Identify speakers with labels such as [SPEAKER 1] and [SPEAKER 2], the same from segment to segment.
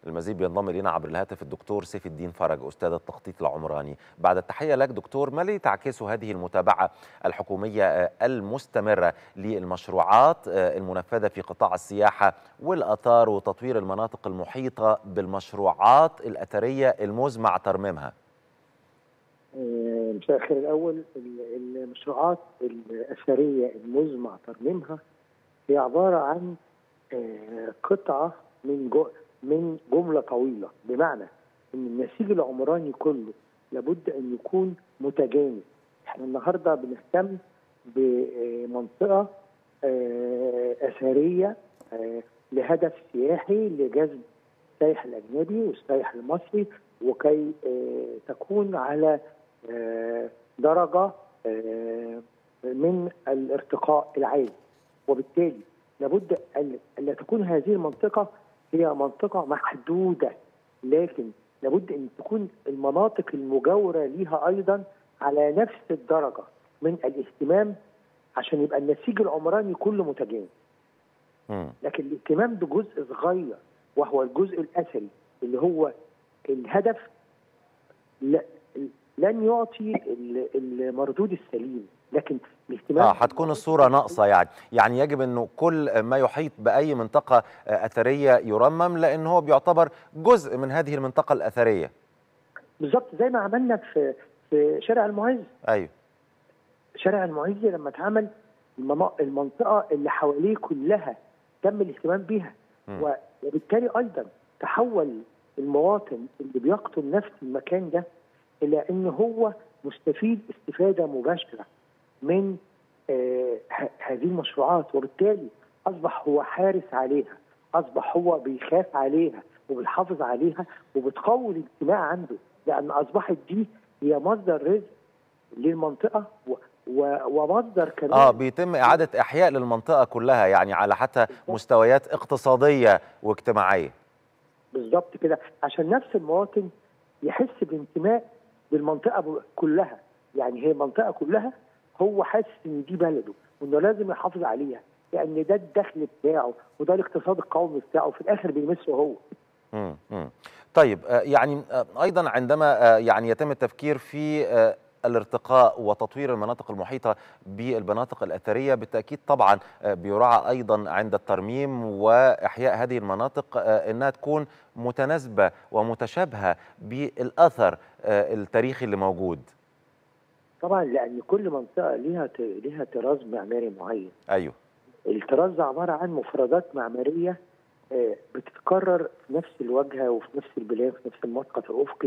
[SPEAKER 1] المزيد بينضم الينا عبر الهاتف الدكتور سيف الدين فرج استاذ التخطيط العمراني بعد التحيه لك دكتور ما الذي تعكسه هذه المتابعه الحكوميه المستمره للمشروعات المنفذه في قطاع السياحه والاثار وتطوير المناطق المحيطه بالمشروعات الاثريه المزمع ترميمها
[SPEAKER 2] مساء الخير الاول المشروعات الاثريه المزمع ترميمها هي عباره عن قطعه من جو من جمله طويله بمعنى ان النسيج العمراني كله لابد ان يكون متجانس احنا النهارده بنهتم بمنطقه اثريه لهدف سياحي لجذب السائح الاجنبي والسائح المصري وكي تكون على درجه من الارتقاء العالي وبالتالي لابد الا تكون هذه المنطقه هي منطقه محدوده لكن لابد ان تكون المناطق المجاوره ليها ايضا على نفس الدرجه من الاهتمام عشان يبقى النسيج العمراني كله متجانس. لكن الاهتمام بجزء صغير وهو الجزء الاثري اللي هو الهدف لن يعطي المردود السليم لكن الاهتمام
[SPEAKER 1] اه هتكون الصوره ناقصه يعني يعني يجب انه كل ما يحيط باي منطقه اثريه يرمم لان هو بيعتبر جزء من هذه المنطقه الاثريه
[SPEAKER 2] بالظبط زي ما عملنا في في شارع المعز
[SPEAKER 1] ايوه
[SPEAKER 2] شارع المعز لما اتعمل المنطقه اللي حواليه كلها تم الاهتمام بها وبالتالي ايضا تحول المواطن اللي بيقطن نفس المكان ده الى ان هو مستفيد استفاده مباشره من آه هذه المشروعات وبالتالي اصبح هو حارس عليها اصبح هو بيخاف عليها وبيحافظ عليها وبتقوي الانتماء عنده لان اصبحت دي هي مصدر رزق للمنطقه و ومصدر كمان
[SPEAKER 1] اه بيتم اعاده احياء للمنطقه كلها يعني على حتى مستويات اقتصاديه واجتماعيه
[SPEAKER 2] بالظبط كده عشان نفس المواطن يحس بانتماء بالمنطقه كلها يعني هي المنطقه كلها هو حاسس ان دي بلده وانه لازم يحافظ عليها لان يعني ده الدخل بتاعه وده الاقتصاد القومي بتاعه في الاخر بيمسه هو.
[SPEAKER 1] امم طيب يعني ايضا عندما يعني يتم التفكير في الارتقاء وتطوير المناطق المحيطه بالمناطق الاثريه بالتاكيد طبعا بيراعى ايضا عند الترميم واحياء هذه المناطق انها تكون متناسبه ومتشابهه بالاثر التاريخي اللي موجود.
[SPEAKER 2] طبعا لان كل منطقه ليها ليها طراز معماري معين.
[SPEAKER 1] ايوه.
[SPEAKER 2] الطراز ده عباره عن مفردات معماريه بتتكرر في نفس الواجهه وفي نفس البلاد في نفس المسقط الافقي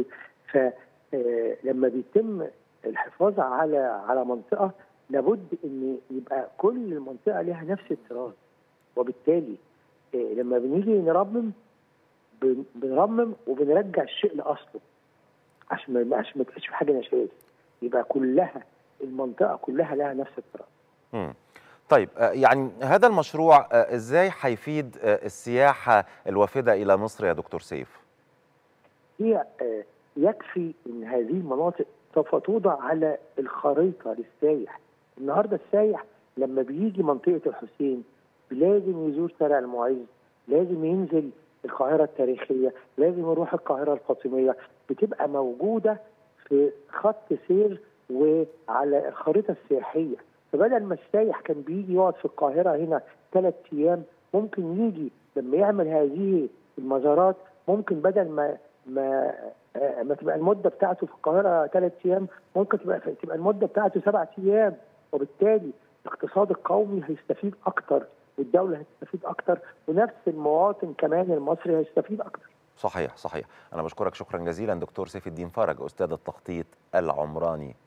[SPEAKER 2] فلما بيتم الحفاظ على على منطقه لابد ان يبقى كل المنطقه لها نفس الطراز وبالتالي لما بنيجي نرمم بنرمم وبنرجع الشيء لاصله عشان ما يبقاش ما تبقاش في حاجه نشاز يبقى كلها المنطقه كلها لها نفس الطراز.
[SPEAKER 1] طيب يعني هذا المشروع ازاي هيفيد السياحه الوافده الى مصر يا دكتور سيف؟
[SPEAKER 2] هي يكفي ان هذه المناطق سوف توضع على الخريطه للسايح النهارده السايح لما بيجي منطقه الحسين لازم يزور شارع المعز لازم ينزل القاهره التاريخيه لازم يروح القاهره الفاطميه بتبقى موجوده في خط سير وعلى الخريطه السياحيه فبدل ما السايح كان بيجي يقعد في القاهره هنا ثلاث ايام ممكن يجي لما يعمل هذه المزارات ممكن بدل ما ما ما تبقى المده بتاعته في القاهره ثلاث ايام ممكن تبقى تبقى المده بتاعته سبع ايام وبالتالي الاقتصاد القومي هيستفيد اكتر والدوله هتستفيد اكتر ونفس المواطن كمان المصري هيستفيد اكتر.
[SPEAKER 1] صحيح صحيح انا بشكرك شكرا جزيلا دكتور سيف الدين فرج استاذ التخطيط العمراني